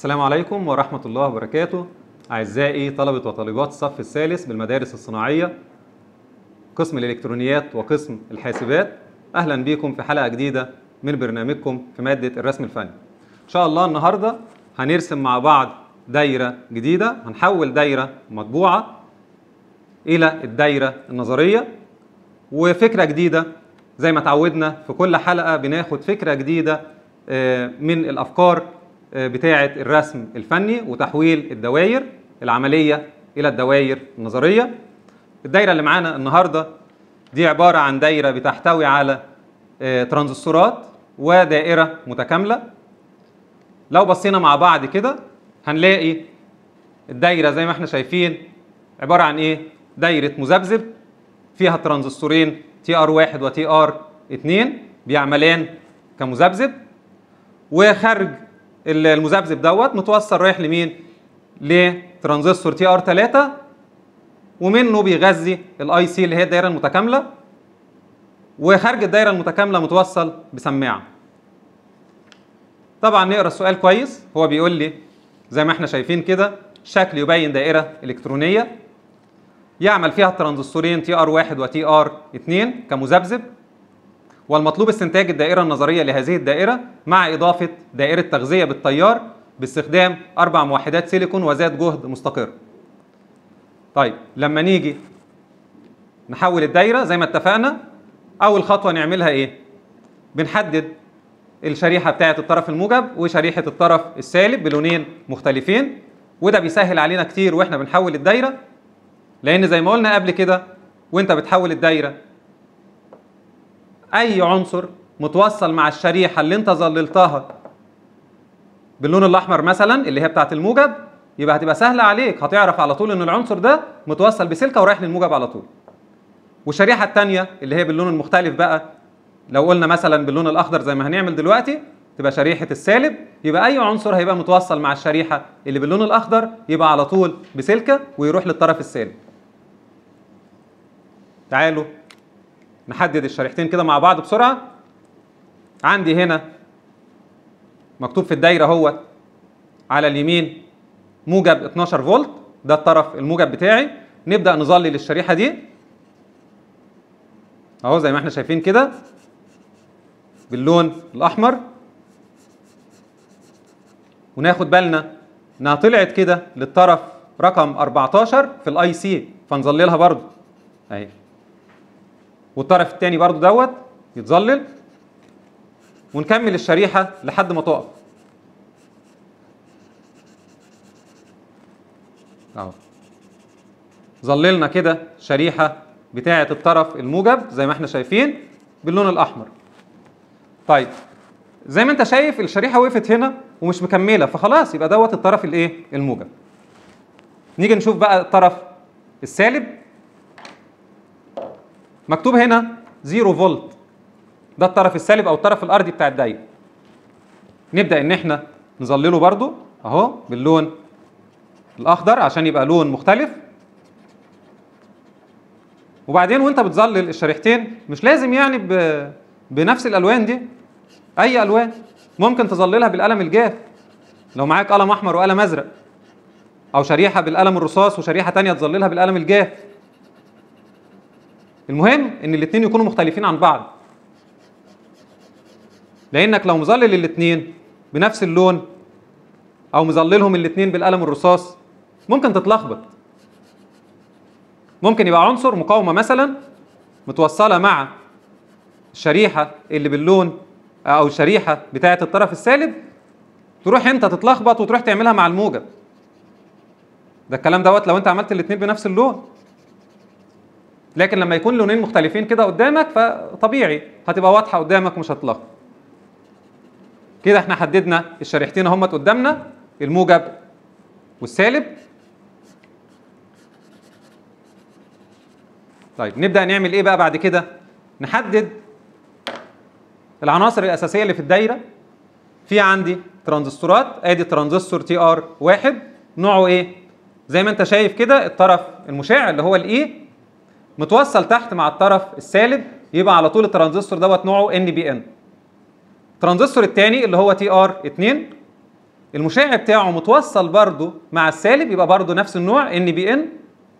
السلام عليكم ورحمة الله وبركاته أعزائي طلبة وطالبات الصف الثالث بالمدارس الصناعية قسم الإلكترونيات وقسم الحاسبات أهلا بكم في حلقة جديدة من برنامجكم في مادة الرسم الفني إن شاء الله النهاردة هنرسم مع بعض دايرة جديدة هنحول دايرة مطبوعة إلى الدايرة النظرية وفكرة جديدة زي ما تعودنا في كل حلقة بناخد فكرة جديدة آه، من الأفكار آه، بتاعة الرسم الفني وتحويل الدوائر العملية إلى الدوائر النظرية الدايرة اللي معانا النهاردة دي عبارة عن دايرة بتحتوي على آه، ترانزستورات ودائرة متكاملة لو بصينا مع بعض كده هنلاقي الدايرة زي ما احنا شايفين عبارة عن ايه؟ دايرة مذبذب فيها ترانزستورين تي ار 1 وتي ار 2 بيعملان كمذبذب وخارج المذبذب دوت متوصل رايح لمين؟ لترانزستور تي ار 3 ومنه بيغذي الاي سي اللي هي الدايره المتكامله وخارج الدايره المتكامله متوصل بسماعه طبعا نقرا السؤال كويس هو بيقول لي زي ما احنا شايفين كده شكل يبين دائره الكترونيه يعمل فيها الترانزستورين تي ار 1 وتي ار 2 كمذبذب والمطلوب استنتاج الدائره النظريه لهذه الدائره مع اضافه دائره تغذيه بالتيار باستخدام اربع موحدات سيليكون وذات جهد مستقر. طيب لما نيجي نحول الدايره زي ما اتفقنا اول خطوه نعملها ايه؟ بنحدد الشريحه بتاعه الطرف الموجب وشريحه الطرف السالب بلونين مختلفين وده بيسهل علينا كتير واحنا بنحول الدايره لان زي ما قلنا قبل كده وانت بتحول الدايره اي عنصر متوصل مع الشريحه اللي انت ظللتها باللون الاحمر مثلا اللي هي بتاعه الموجب يبقى هتبقى سهله عليك هتعرف على طول ان العنصر ده متوصل بسلكه ورايح للموجب على طول والشريحه الثانيه اللي هي باللون المختلف بقى لو قلنا مثلا باللون الاخضر زي ما هنعمل دلوقتي تبقى شريحه السالب يبقى اي عنصر هيبقى متوصل مع الشريحه اللي باللون الاخضر يبقى على طول بسلكه ويروح للطرف السالب تعالوا نحدد الشريحتين كده مع بعض بسرعه عندي هنا مكتوب في الدايره اهوت على اليمين موجب 12 فولت ده الطرف الموجب بتاعي نبدا نظلل الشريحه دي اهو زي ما احنا شايفين كده باللون الاحمر وناخد بالنا انها طلعت كده للطرف رقم 14 في الاي سي فنظللها برضو اهي والطرف الثاني برضو دوت يتظلل ونكمل الشريحه لحد ما تقف اهو ظللنا كده شريحه بتاعه الطرف الموجب زي ما احنا شايفين باللون الاحمر طيب زي ما انت شايف الشريحه وقفت هنا ومش مكمله فخلاص يبقى دوت الطرف الايه الموجب نيجي نشوف بقى الطرف السالب مكتوب هنا 0 فولت ده الطرف السالب او الطرف الارضي بتاع الدايره نبدا ان احنا نظلله برضو اهو باللون الاخضر عشان يبقى لون مختلف وبعدين وانت بتظلل الشريحتين مش لازم يعني ب... بنفس الالوان دي اي الوان ممكن تظللها بالقلم الجاف لو معاك قلم احمر وقلم ازرق او شريحه بالقلم الرصاص وشريحه تانية تظللها بالقلم الجاف المهم ان الاثنين يكونوا مختلفين عن بعض لانك لو مظلل الاثنين بنفس اللون او مظللهم الاثنين بالقلم الرصاص ممكن تتلخبط ممكن يبقى عنصر مقاومه مثلا متوصله مع الشريحه اللي باللون او الشريحه بتاعه الطرف السالب تروح انت تتلخبط وتروح تعملها مع الموجب ده الكلام دوت لو انت عملت الاثنين بنفس اللون لكن لما يكون لونين مختلفين كده قدامك فطبيعي هتبقى واضحه قدامك ومش هتلخبط كده احنا حددنا الشريحتين اهمت قدامنا الموجب والسالب طيب نبدا نعمل ايه بقى بعد كده نحدد العناصر الاساسيه اللي في الدايره في عندي ترانزستورات ادي ترانزستور تي ار واحد نوعه ايه زي ما انت شايف كده الطرف المشع اللي هو الاي متوصل تحت مع الطرف السالب يبقى على طول الترانزستور دوت نوعه ان بي ان الترانزستور الثاني اللي هو تي ار 2 المشع بتاعه متوصل برضو مع السالب يبقى برضو نفس النوع ان بي ان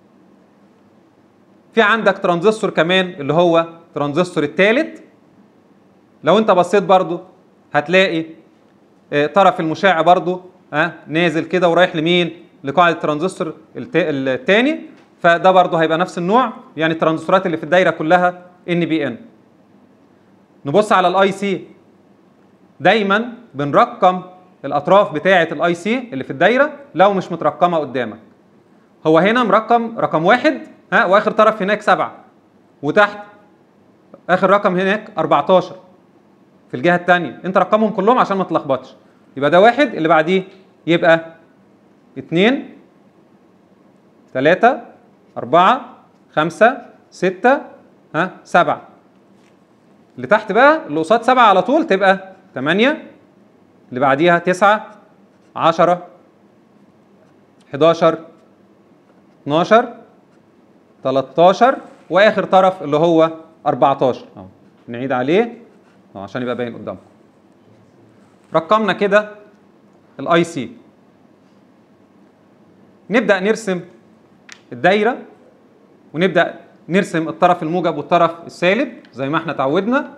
في عندك ترانزستور كمان اللي هو ترانزستور الثالث لو انت بصيت برضو هتلاقي آه، طرف المشع برضو ها نازل كده ورايح لمين لقاعده الترانزستور الثاني فده برضو هيبقى نفس النوع يعني الترانزستورات اللي في الدايره كلها ان بي ان نبص على الاي سي دايما بنرقم الاطراف بتاعه الاي سي اللي في الدايره لو مش مترقمه قدامك هو هنا مرقم رقم واحد ها واخر طرف هناك سبعه وتحت اخر رقم هناك 14 في الجهه الثانيه انت رقمهم كلهم عشان ما تلخبطش يبقى ده واحد اللي بعديه يبقى اتنين تلاتة أربعة خمسة ستة ها سبعة اللي تحت بقى اللي قصاد سبعة على طول تبقى تمانية اللي بعديها تسعة عشرة حداشر اتناشر تلاتاشر وآخر طرف اللي هو أربعتاشر أهو نعيد عليه أهو عشان يبقى باين قدامكم رقمنا كده الاي سي نبدا نرسم الدايره ونبدا نرسم الطرف الموجب والطرف السالب زي ما احنا اتعودنا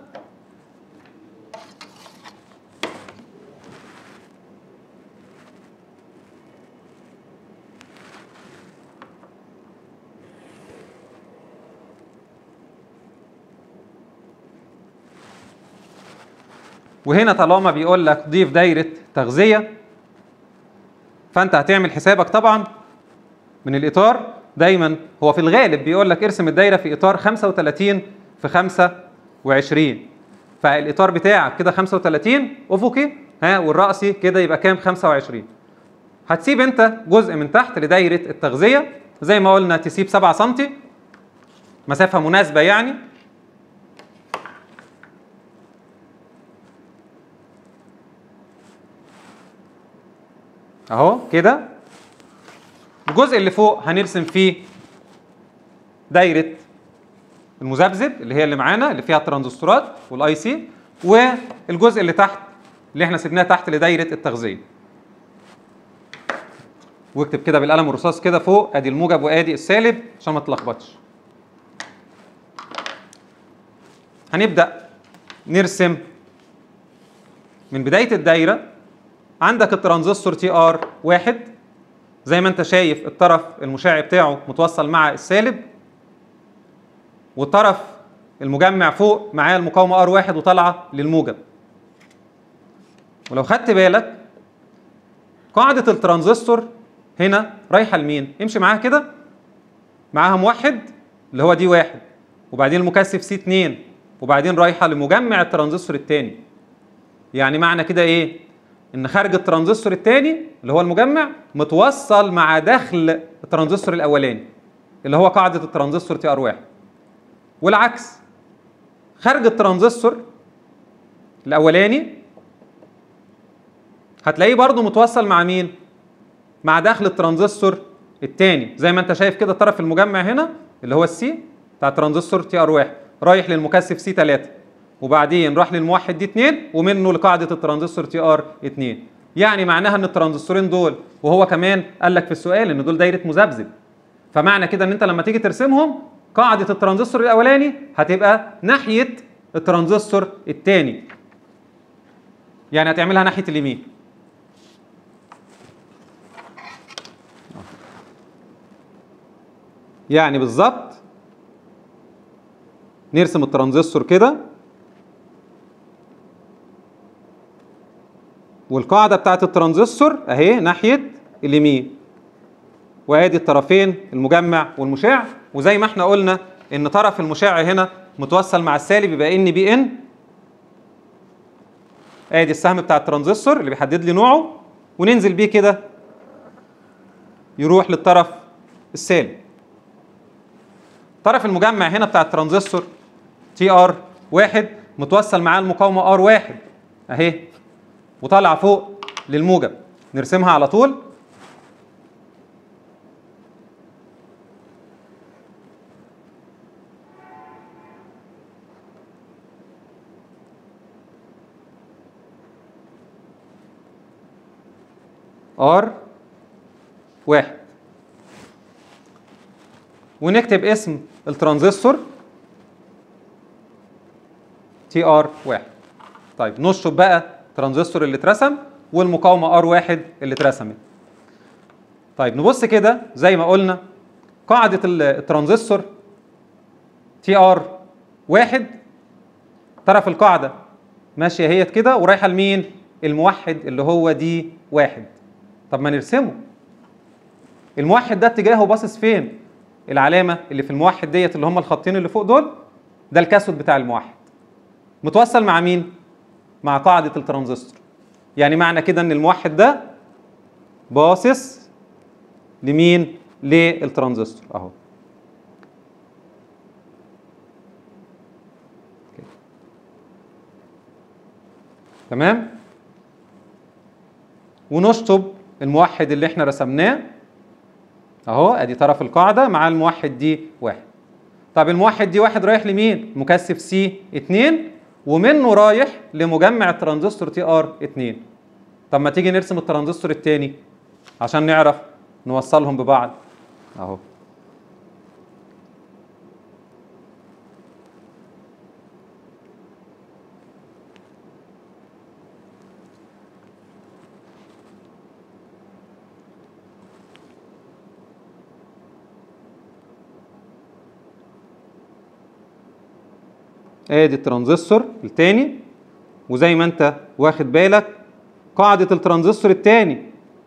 وهنا طالما بيقول لك ضيف دايره تغذيه فانت هتعمل حسابك طبعا من الاطار دايما هو في الغالب بيقول لك ارسم الدايره في اطار 35 في 25 فالاطار بتاعك كده 35 افقي ها والراسي كده يبقى كام 25 هتسيب انت جزء من تحت لدايره التغذيه زي ما قلنا تسيب 7 سم مسافه مناسبه يعني اهو كده الجزء اللي فوق هنرسم فيه دايره المذبذب اللي هي اللي معانا اللي فيها الترانزستورات والاي سي والجزء اللي تحت اللي احنا سيبناه تحت لدايره التغذيه واكتب كده بالقلم الرصاص كده فوق ادي الموجب وادي السالب عشان ما تلخبطش هنبدا نرسم من بدايه الدايره عندك الترانزستور تي ار واحد زي ما انت شايف الطرف المشع بتاعه متوصل مع السالب والطرف المجمع فوق معاه المقاومه ار واحد وطالعه للموجب ولو خدت بالك قاعده الترانزستور هنا رايحه لمين امشي معاها كده معاها موحد اللي هو دي واحد وبعدين المكثف سي 2 وبعدين رايحه لمجمع الترانزستور الثاني يعني معنى كده ايه ان خارج الترانزستور الثاني اللي هو المجمع متوصل مع دخل الترانزستور الاولاني اللي هو قاعده الترانزستور تي ار 1 والعكس خارج الترانزستور الاولاني هتلاقيه برضو متوصل مع مين مع دخل الترانزستور الثاني زي ما انت شايف كده الطرف المجمع هنا اللي هو السي بتاع الترانزستور تي ار 1 رايح للمكثف سي 3 وبعدين راح للموحد دي 2 ومنه لقاعده الترانزستور تي ار 2 يعني معناها ان الترانزستورين دول وهو كمان قال لك في السؤال ان دول دايره مذبذب فمعنى كده ان انت لما تيجي ترسمهم قاعده الترانزستور الاولاني هتبقى ناحيه الترانزستور الثاني يعني هتعملها ناحيه اليمين يعني بالظبط نرسم الترانزستور كده والقاعده بتاعت الترانزستور اهي ناحيه اليمين وادي الطرفين المجمع والمشع وزي ما احنا قلنا ان طرف المشع هنا متوصل مع السالب يبقى ان بي ان ادي السهم بتاع الترانزستور اللي بيحدد لي نوعه وننزل بيه كده يروح للطرف السالب طرف المجمع هنا بتاع الترانزستور تي ار واحد متوصل معاه المقاومه ار واحد اهي وطالعه فوق للموجب نرسمها على طول ار واحد ونكتب اسم الترانزستور تي ار واحد طيب نشطب بقى الترانزستور اللي اترسم والمقاومه ار واحد اللي اترسمت طيب نبص كده زي ما قلنا قاعده ال- الترانزستور تي ار واحد طرف القاعده ماشيه هيت كده ورايحه لمين الموحد اللي هو دي واحد طب ما نرسمه الموحد ده اتجاهه باصص فين العلامه اللي في الموحد ديت اللي هم الخطين اللي فوق دول ده الكاثود بتاع الموحد متوصل مع مين مع قاعده الترانزستور يعني معنى كده ان الموحد ده باصص لمين للترانزستور اهو كده. تمام ونشطب الموحد اللي احنا رسمناه اهو ادي طرف القاعده مع الموحد دي واحد طب الموحد دي واحد رايح لمين مكثف سي 2 ومنه رايح لمجمع الترانزستور تي ار 2 طب ما تيجي نرسم الترانزستور الثاني عشان نعرف نوصلهم ببعض اهو ادي الترانزستور الثاني وزي ما انت واخد بالك قاعدة الترانزستور الثاني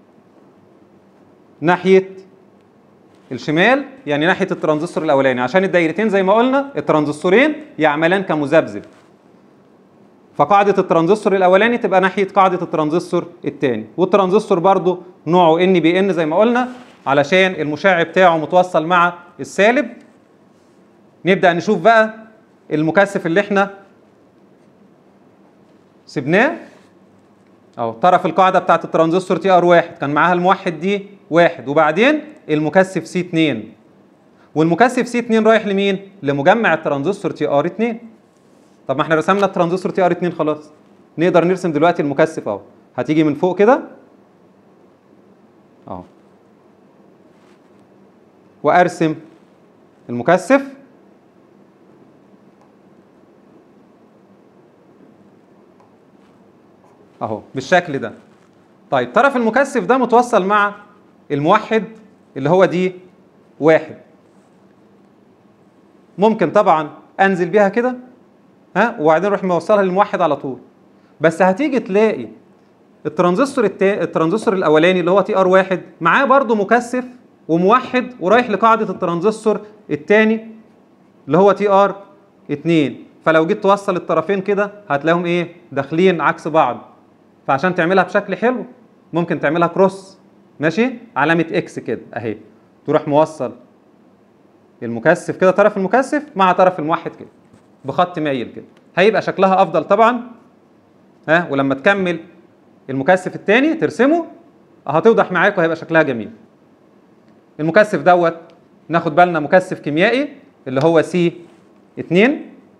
ناحية الشمال يعني ناحية الترانزستور الأولاني عشان الدايرتين زي ما قلنا الترانزستورين يعملان كمذبذب فقاعدة الترانزستور الأولاني تبقى ناحية قاعدة الترانزستور الثاني والترانزستور برضو نوعه ان بي ان زي ما قلنا علشان المشع بتاعه متوصل مع السالب نبدأ نشوف بقى المكثف اللي احنا سبناه اهو طرف القاعده بتاعت الترانزستور تي ار واحد كان معاها الموحد دي واحد وبعدين المكثف سي 2 والمكثف سي 2 رايح لمين؟ لمجمع الترانزستور تي ار 2 طب ما احنا رسمنا الترانزستور تي ار 2 خلاص نقدر نرسم دلوقتي المكثف اهو هتيجي من فوق كده اهو وارسم المكثف اهو بالشكل ده طيب طرف المكثف ده متوصل مع الموحد اللي هو دي واحد ممكن طبعا انزل بيها كده ها وبعدين اروح موصلها للموحد على طول بس هتيجي تلاقي الترانزستور التا... الترانزستور الاولاني اللي هو تي ار واحد معاه برضه مكثف وموحد ورايح لقاعده الترانزستور الثاني اللي هو تي ار 2 فلو جيت توصل الطرفين كده هتلاقيهم ايه داخلين عكس بعض فعشان تعملها بشكل حلو ممكن تعملها كروس ماشي علامه اكس كده اهي تروح موصل المكثف كده طرف المكثف مع طرف الموحد كده بخط مايل كده هيبقى شكلها افضل طبعا ها ولما تكمل المكثف الثاني ترسمه هتوضح معاك وهيبقى شكلها جميل المكثف دوت ناخد بالنا مكثف كيميائي اللي هو سي 2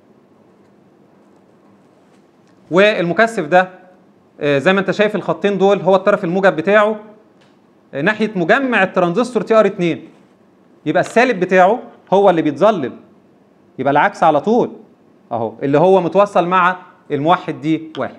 والمكثف ده آه، زي ما انت شايف الخطين دول هو الطرف الموجب بتاعه آه، ناحيه مجمع الترانزستور تي ار 2 يبقى السالب بتاعه هو اللي بيتظلل يبقى العكس على طول اهو اللي هو متوصل مع الموحد دي واحد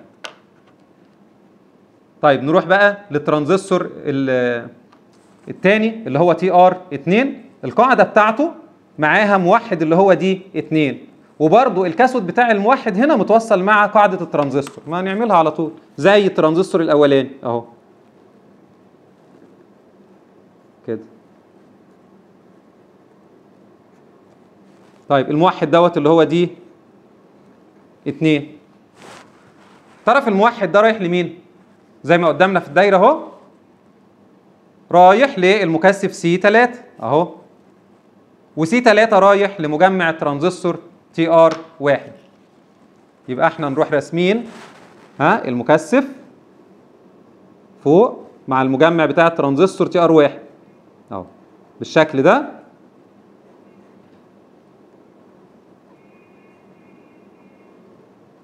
طيب نروح بقى للترانزستور ال- التاني اللي هو تي ار 2 القاعده بتاعته معاها موحد اللي هو دي 2 وبرضو الكاثود بتاع الموحد هنا متوصل مع قاعده الترانزستور ما نعملها على طول زي الترانزستور الاولاني اهو كده طيب الموحد دوت اللي هو دي 2 طرف الموحد ده رايح لمين زي ما قدامنا في الدايره اهو رايح للمكثف سي 3 اهو وسي 3 رايح لمجمع الترانزستور تي ار 1 يبقى احنا نروح راسمين ها المكثف فوق مع المجمع بتاع الترانزستور تي ار 1 اهو بالشكل ده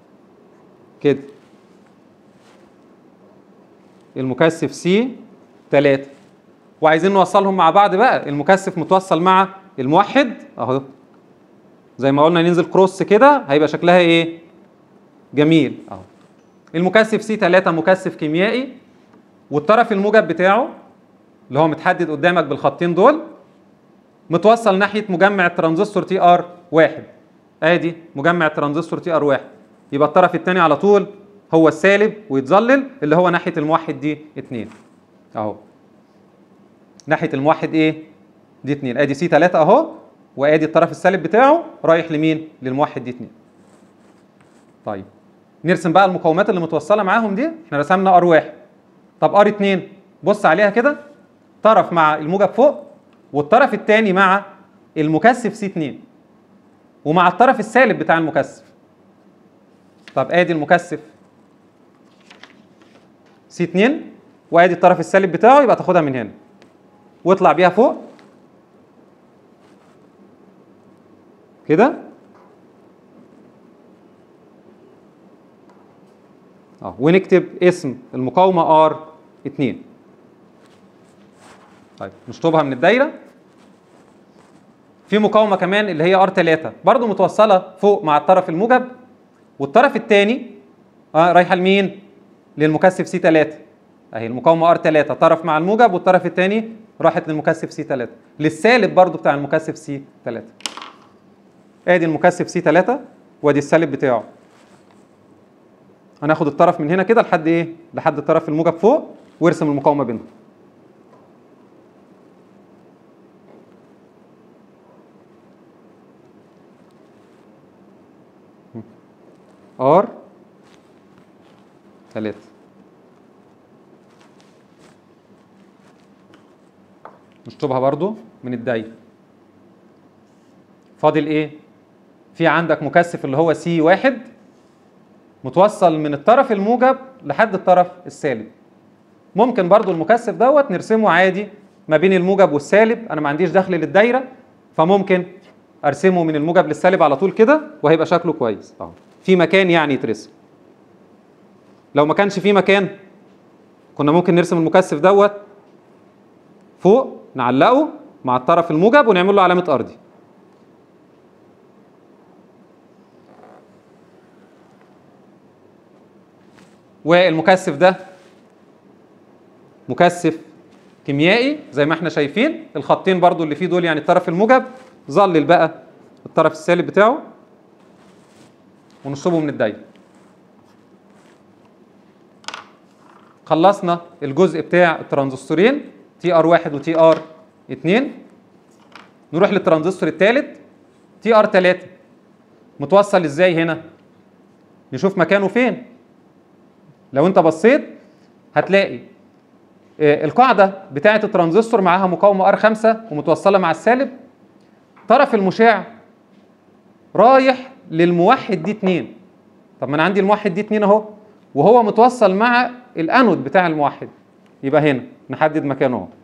كده المكثف سي 3 وعايزين نوصلهم مع بعض بقى المكثف متوصل مع الموحد اهو زي ما قلنا ننزل كروس كده هيبقى شكلها ايه جميل اهو المكثف سي 3 مكثف كيميائي والطرف الموجب بتاعه اللي هو متحدد قدامك بالخطين دول متوصل ناحيه مجمع الترانزستور تي ار واحد ادي مجمع الترانزستور تي ار واحد يبقى الطرف الثاني على طول هو السالب ويتظلل اللي هو ناحيه الموحد دي 2 اهو ناحيه الموحد ايه دي 2 ادي سي 3 اهو وادي الطرف السالب بتاعه رايح لمين للموحد دي 2 طيب نرسم بقى المقاومات اللي متوصله معاهم دي احنا رسمنا ار 1 طب ار 2 بص عليها كده طرف مع الموجب فوق والطرف الثاني مع المكثف سي 2 ومع الطرف السالب بتاع المكثف طب ادي المكثف سي 2 وادي الطرف السالب بتاعه يبقى تاخدها من هنا واطلع بيها فوق كده اه ونكتب اسم المقاومه ار 2 طيب نشطبها من الدايره في مقاومه كمان اللي هي ار 3 برضو متوصله فوق مع الطرف الموجب والطرف الثاني اه رايحه لمين للمكثف سي 3 اهي المقاومه ار 3 طرف مع الموجب والطرف الثاني راحت للمكثف سي 3 للسالب برضو بتاع المكثف سي 3 ادي المكثف سي 3 وادي السالب بتاعه هناخد الطرف من هنا كده لحد ايه لحد الطرف الموجب فوق وارسم المقاومه بينهم ار 3 نشطبها برضو من الدايره فاضل ايه في عندك مكثف اللي هو سي واحد متوصل من الطرف الموجب لحد الطرف السالب ممكن برضو المكثف دوت نرسمه عادي ما بين الموجب والسالب انا ما عنديش دخل للدايره فممكن ارسمه من الموجب للسالب على طول كده وهيبقى شكله كويس اهو في مكان يعني يترسم لو ما كانش في مكان كنا ممكن نرسم المكثف دوت فوق نعلقه مع الطرف الموجب ونعمل له علامه ارضي والمكثف ده مكثف كيميائي زي ما احنا شايفين الخطين برضو اللي فيه دول يعني الطرف الموجب ظلل بقى الطرف السالب بتاعه ونصبه من الدايره خلصنا الجزء بتاع الترانزستورين تي ار 1 وتي ار 2 نروح للترانزستور الثالث تي ار 3 متوصل ازاي هنا نشوف مكانه فين لو انت بصيت هتلاقي آه، القاعده بتاعه الترانزستور معاها مقاومه ار 5 ومتوصله مع السالب طرف المشع رايح للموحد دي 2 طب ما انا عندي الموحد دي 2 اهو وهو متوصل مع الانود بتاع الموحد يبقى هنا نحدد مكانه اهو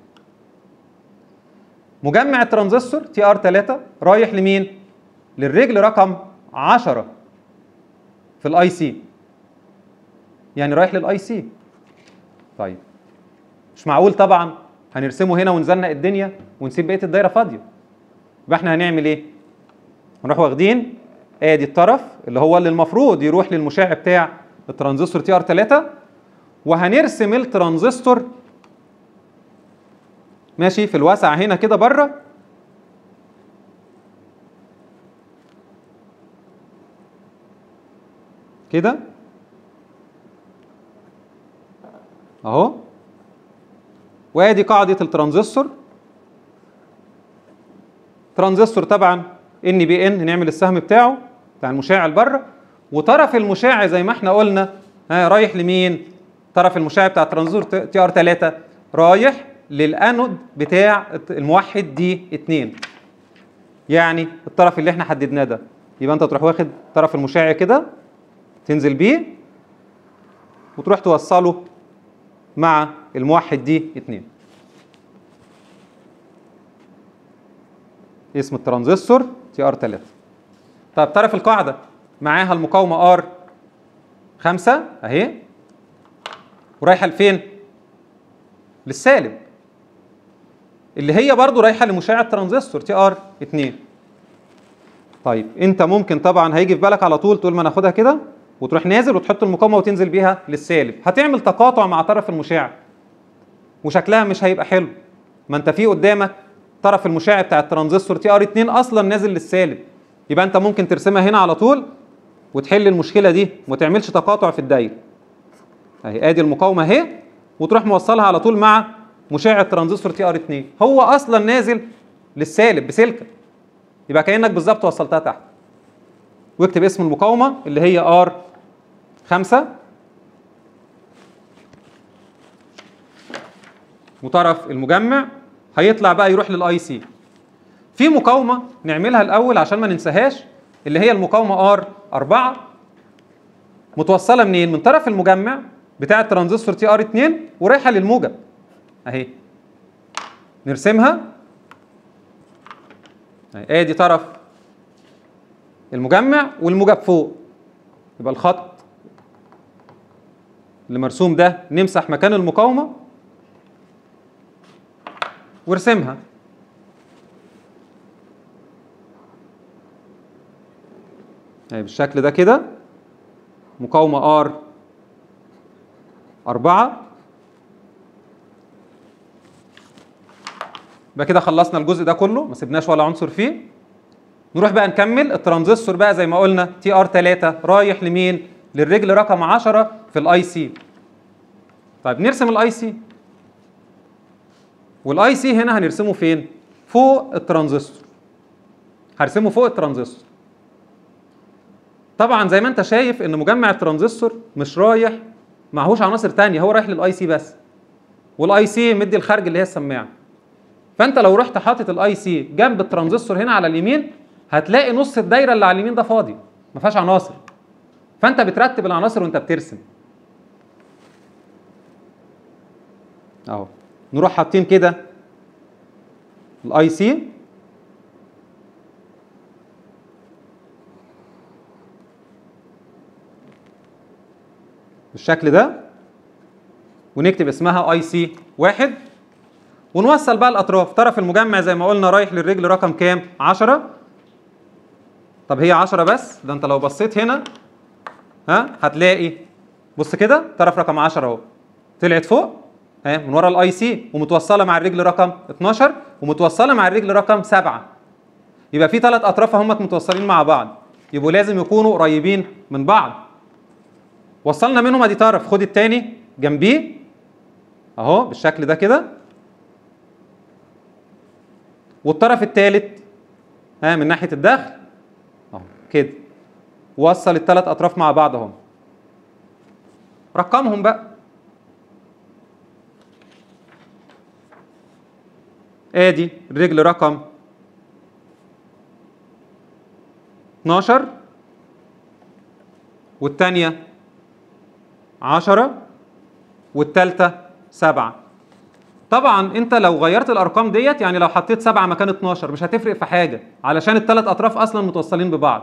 مجمع الترانزستور تي ار 3 رايح لمين للرجل رقم 10 في الاي سي يعني رايح للاي سي طيب مش معقول طبعا هنرسمه هنا ونزنق الدنيا ونسيب بقيه الدايره فاضيه يبقى احنا هنعمل ايه هنروح واخدين ادي الطرف اللي هو اللي المفروض يروح للمشع بتاع الترانزستور تي ار 3 وهنرسم الترانزستور ماشي في الواسع هنا كده بره كده اهو وادي قاعده الترانزستور ترانزستور طبعا ان بي ان نعمل السهم بتاعه بتاع المشع بره وطرف المشع زي ما احنا قلنا ها رايح لمين طرف المشع بتاع الترانزستور تي ار 3 رايح للانود بتاع الموحد دي 2 يعني الطرف اللي احنا حددناه ده يبقى انت تروح واخد طرف المشع كده تنزل بيه وتروح توصله مع الموحد دي 2 اسم الترانزستور تي ار 3 طيب طرف القاعده معاها المقاومه ار 5 اهي ورايحه لفين؟ للسالب اللي هي برضو رايحه لمشع الترانزستور تي ار 2 طيب انت ممكن طبعا هيجي في بالك على طول تقول ما ناخدها كده وتروح نازل وتحط المقاومه وتنزل بيها للسالب هتعمل تقاطع مع طرف المشع وشكلها مش هيبقى حلو ما انت في قدامك طرف المشع بتاع الترانزستور تي ار 2 اصلا نازل للسالب يبقى انت ممكن ترسمها هنا على طول وتحل المشكله دي وما تعملش تقاطع في الدايره اهي ادي المقاومه اهي وتروح موصلها على طول مع مشع الترانزستور تي ار 2 هو اصلا نازل للسالب بسلكه يبقى كانك بالظبط وصلتها تحت واكتب اسم المقاومه اللي هي ار 5 وطرف المجمع هيطلع بقى يروح للاي سي في مقاومه نعملها الاول عشان ما ننساهاش اللي هي المقاومه ار 4 متوصله منين من طرف المجمع بتاع الترانزستور تي ار 2 ورايحه للموجب اهي نرسمها اهي ادي طرف المجمع والموجب فوق يبقى الخط اللي مرسوم ده نمسح مكان المقاومه وارسمها اهي بالشكل ده كده مقاومة R أربعة يبقى كده خلصنا الجزء ده كله ما سيبناش ولا عنصر فيه نروح بقى نكمل الترانزستور بقى زي ما قلنا تي ار 3 رايح لمين؟ للرجل رقم 10 في الاي سي طيب نرسم الاي سي والاي سي هنا هنرسمه فين؟ فوق الترانزستور هرسمه فوق الترانزستور طبعا زي ما انت شايف ان مجمع الترانزستور مش رايح معهوش عناصر تانية هو رايح للاي سي بس والاي سي مدي الخارج اللي هي السماعه فانت لو رحت حاطط الاي سي جنب الترانزستور هنا على اليمين هتلاقي نص الدايره اللي على اليمين ده فاضي ما فيهاش عناصر فانت بترتب العناصر وانت بترسم اهو نروح حاطين كده الاي سي بالشكل ده ونكتب اسمها اي سي واحد ونوصل بقى الاطراف طرف المجمع زي ما قلنا رايح للرجل رقم كام 10 طب هي 10 بس ده انت لو بصيت هنا ها هتلاقي بص كده طرف رقم 10 اهو طلعت فوق ها من ورا الاي سي ومتوصله مع الرجل رقم 12 ومتوصله مع الرجل رقم 7 يبقى في ثلاث اطراف هم متوصلين مع بعض يبقوا لازم يكونوا قريبين من بعض وصلنا منهم ادي طرف خد التاني جنبيه اهو بالشكل ده كده والطرف الثالث ها من ناحيه الداخل اهو كده وصل الثلاث اطراف مع بعض اهم رقمهم بقى ادي الرجل رقم 12 والثانيه عشرة والتالتة سبعة طبعا انت لو غيرت الارقام ديت يعني لو حطيت سبعة مكان 12 مش هتفرق في حاجة علشان الثلاث اطراف اصلا متوصلين ببعض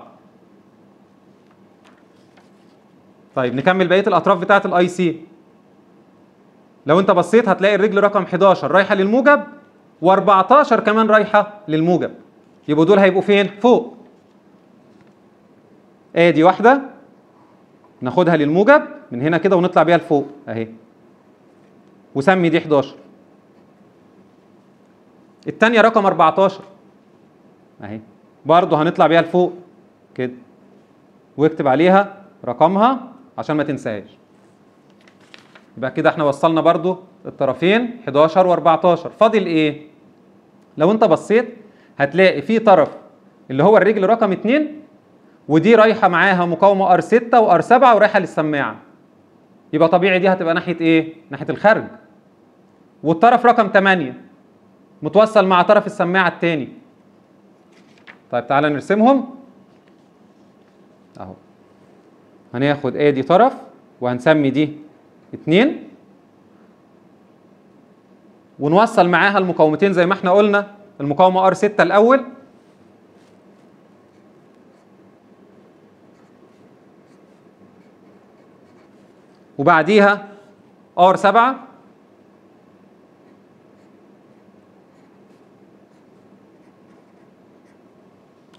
طيب نكمل بقية الاطراف بتاعة الاي سي لو انت بصيت هتلاقي الرجل رقم 11 رايحة للموجب و14 كمان رايحة للموجب يبقوا دول هيبقوا فين فوق ادي واحدة ناخدها للموجب من هنا كده ونطلع بيها لفوق اهي وسمي دي 11 التانية رقم 14 اهي برضه هنطلع بيها لفوق كده واكتب عليها رقمها عشان ما تنساهاش يبقى كده احنا وصلنا برضه الطرفين 11 و14 فاضل ايه لو انت بصيت هتلاقي في طرف اللي هو الرجل رقم 2 ودي رايحه معاها مقاومه ار 6 وار 7 ورايحه للسماعه يبقى طبيعي دي هتبقى ناحيه ايه ناحيه الخارج والطرف رقم 8 متوصل مع طرف السماعه الثاني طيب تعالى نرسمهم اهو هناخد ادي طرف وهنسمي دي 2 ونوصل معاها المقاومتين زي ما احنا قلنا المقاومه ار 6 الاول وبعديها ار 7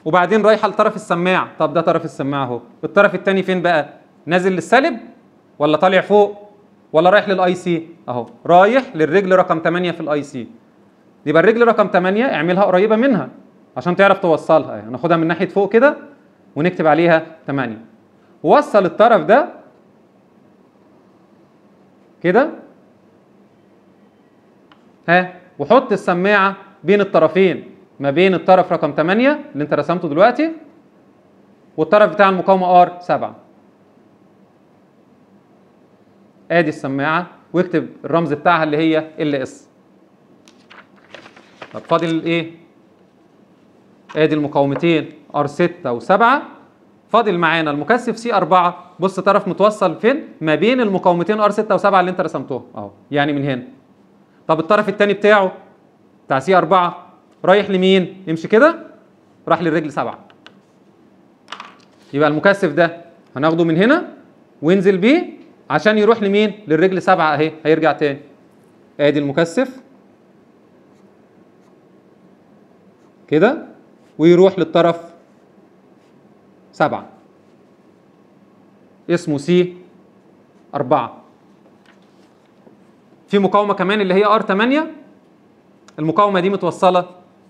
وبعدين رايحه لطرف السماعه طب ده طرف السماعه اهو الطرف الثاني فين بقى نازل للسالب ولا طالع فوق ولا رايح للاي سي اهو رايح للرجل رقم 8 في الاي سي يبقى الرجل رقم 8 اعملها قريبه منها عشان تعرف توصلها يعني ناخدها من ناحيه فوق كده ونكتب عليها 8 وصل الطرف ده كده ها وحط السماعه بين الطرفين ما بين الطرف رقم 8 اللي انت رسمته دلوقتي والطرف بتاع المقاومه ار 7 ادي السماعه واكتب الرمز بتاعها اللي هي ال اس طب فاضل ايه ادي المقاومتين ار 6 و7 فاضل معانا المكثف سي 4 بص طرف متوصل فين ما بين المقاومتين ار 6 و7 اللي انت رسمتهم اهو يعني من هنا طب الطرف الثاني بتاعه بتاع سي 4 رايح لمين يمشي كده راح للرجل 7 يبقى المكثف ده هناخده من هنا وينزل بيه عشان يروح لمين للرجل 7 اهي هيرجع تاني ادي المكثف كده ويروح للطرف سبعة اسمه سي أربعة في مقاومة كمان اللي هي ار 8 المقاومة دي متوصلة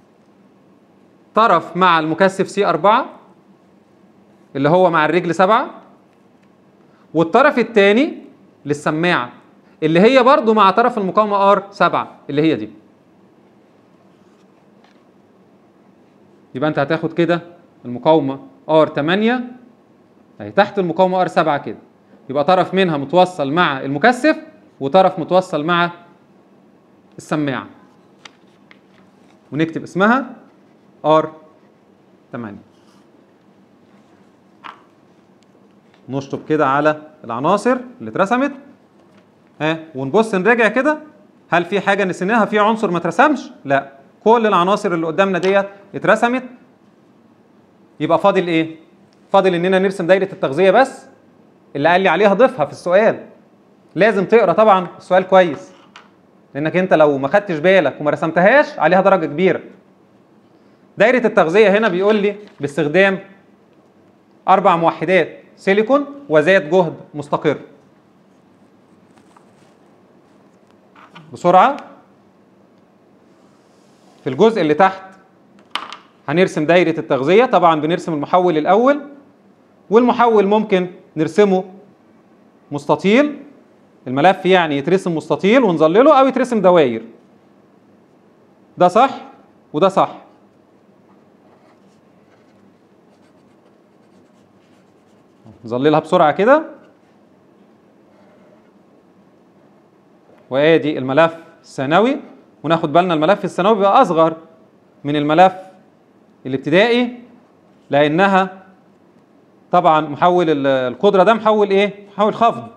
طرف مع المكثف سي 4 اللي هو مع الرجل 7 والطرف الثاني للسماعة اللي هي برضو مع طرف المقاومة ار 7 اللي هي دي يبقى انت هتاخد كده المقاومه ار 8 اهي تحت المقاومه ار 7 كده يبقى طرف منها متوصل مع المكثف وطرف متوصل مع السماعه ونكتب اسمها ار 8 نشطب كده على العناصر اللي اترسمت ها ونبص نراجع كده هل في حاجه نسيناها في عنصر ما اترسمش لا كل العناصر اللي قدامنا ديت اترسمت يبقى فاضل ايه فاضل اننا نرسم دايره التغذيه بس اللي قال لي عليها ضيفها في السؤال لازم تقرا طبعا السؤال كويس لانك انت لو ما خدتش بالك وما رسمتهاش عليها درجه كبيره دايره التغذيه هنا بيقول لي باستخدام اربع موحدات سيليكون وذات جهد مستقر بسرعه في الجزء اللي تحت هنرسم دايرة التغذية طبعا بنرسم المحول الأول والمحول ممكن نرسمه مستطيل الملف يعني يترسم مستطيل ونظلله أو يترسم دواير ده صح وده صح نظللها بسرعة كده وادي الملف الثانوي وناخد بالنا الملف الثانوي بيبقى اصغر من الملف الابتدائي لانها طبعا محول القدره ده محول ايه محول خفض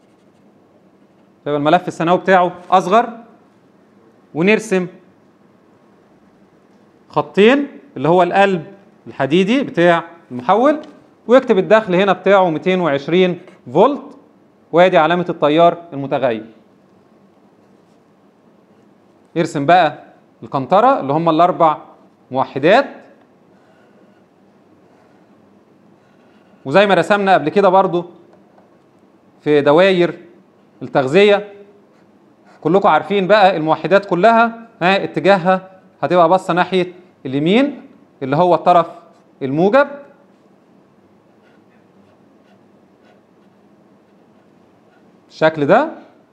فيبقى الملف الثانوي بتاعه اصغر ونرسم خطين اللي هو القلب الحديدي بتاع المحول ويكتب الدخل هنا بتاعه 220 فولت وادي علامه التيار المتغير ارسم بقى القنطرة اللي هم الأربع موحدات وزي ما رسمنا قبل كده برضو في دواير التغذية كلكم عارفين بقى الموحدات كلها ها اتجاهها هتبقى باصة ناحية اليمين اللي هو الطرف الموجب بالشكل ده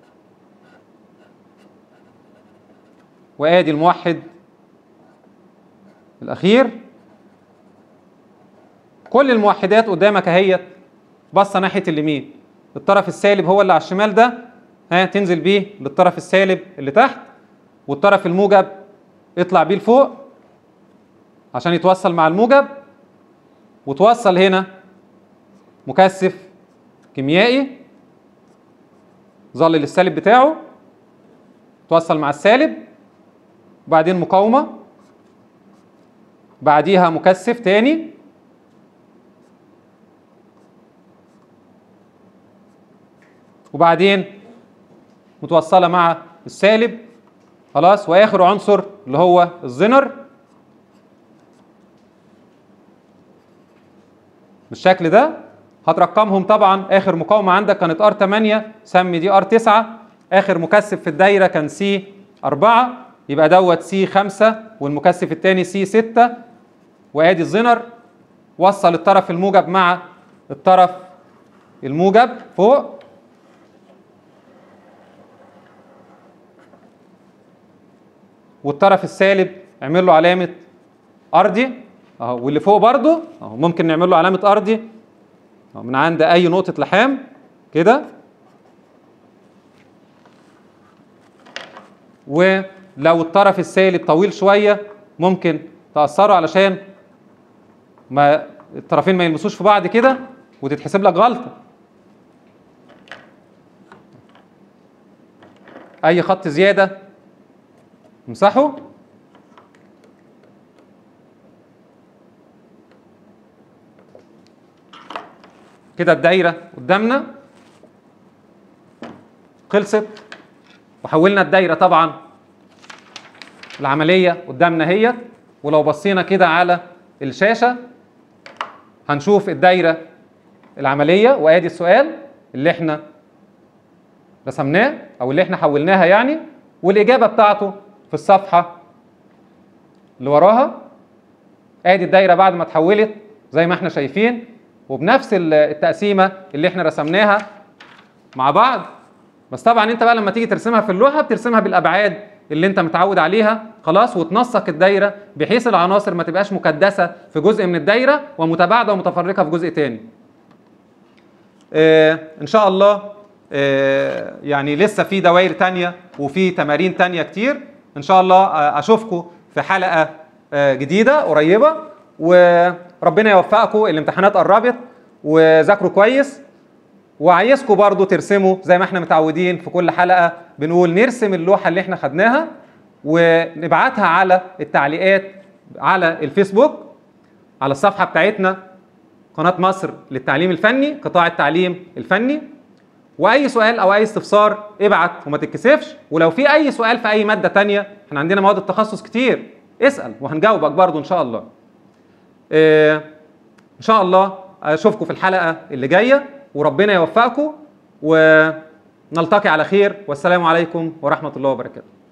وادي الموحد الاخير كل الموحدات قدامك اهيت باصه ناحيه اليمين الطرف السالب هو اللي على الشمال ده ها تنزل بيه للطرف السالب اللي تحت والطرف الموجب اطلع بيه لفوق عشان يتوصل مع الموجب وتوصل هنا مكثف كيميائي ظل للسالب بتاعه توصل مع السالب وبعدين مقاومة بعديها مكثف تاني وبعدين متوصلة مع السالب خلاص واخر عنصر اللي هو الزنر بالشكل ده هترقمهم طبعا اخر مقاومه عندك كانت ار 8 سمي دي ار 9 اخر مكثف في الدايره كان سي 4 يبقى دوت سي 5 والمكثف الثاني سي 6 وادي الزنر وصل الطرف الموجب مع الطرف الموجب فوق والطرف السالب اعمل له علامه ارضي اهو واللي فوق برضو اهو ممكن نعمل له علامه ارضي اهو من عند اي نقطه لحام كده ولو الطرف السالب طويل شويه ممكن تاثره علشان ما الطرفين ما يلمسوش في بعض كده وتتحسب لك غلطه اي خط زياده امسحه كده الدايره قدامنا خلصت وحولنا الدايره طبعا العمليه قدامنا هي ولو بصينا كده على الشاشه هنشوف الدايره العمليه وادي السؤال اللي احنا رسمناه او اللي احنا حولناها يعني والاجابه بتاعته في الصفحه اللي وراها ادي الدايره بعد ما اتحولت زي ما احنا شايفين وبنفس التقسيمه اللي احنا رسمناها مع بعض بس طبعا انت بقى لما تيجي ترسمها في اللوحه بترسمها بالابعاد اللي انت متعود عليها خلاص وتنسق الدايره بحيث العناصر ما تبقاش مكدسه في جزء من الدايره ومتباعده ومتفرقه في جزء تاني. آه ان شاء الله آه يعني لسه في دوائر تانية وفي تمارين تانية كتير ان شاء الله آه اشوفكم في حلقه آه جديده قريبه وربنا يوفقكم الامتحانات قربت وذاكروا كويس وعايزكم برضو ترسموا زي ما احنا متعودين في كل حلقة بنقول نرسم اللوحة اللي احنا خدناها ونبعتها على التعليقات على الفيسبوك على الصفحة بتاعتنا قناة مصر للتعليم الفني قطاع التعليم الفني واي سؤال او اي استفسار ابعت وما تتكسفش ولو في اي سؤال في اي مادة تانية احنا عندنا مواد التخصص كتير اسأل وهنجاوبك برضو ان شاء الله اه ان شاء الله اشوفكم في الحلقة اللي جايه وربنا يوفقكم ونلتقي على خير والسلام عليكم ورحمه الله وبركاته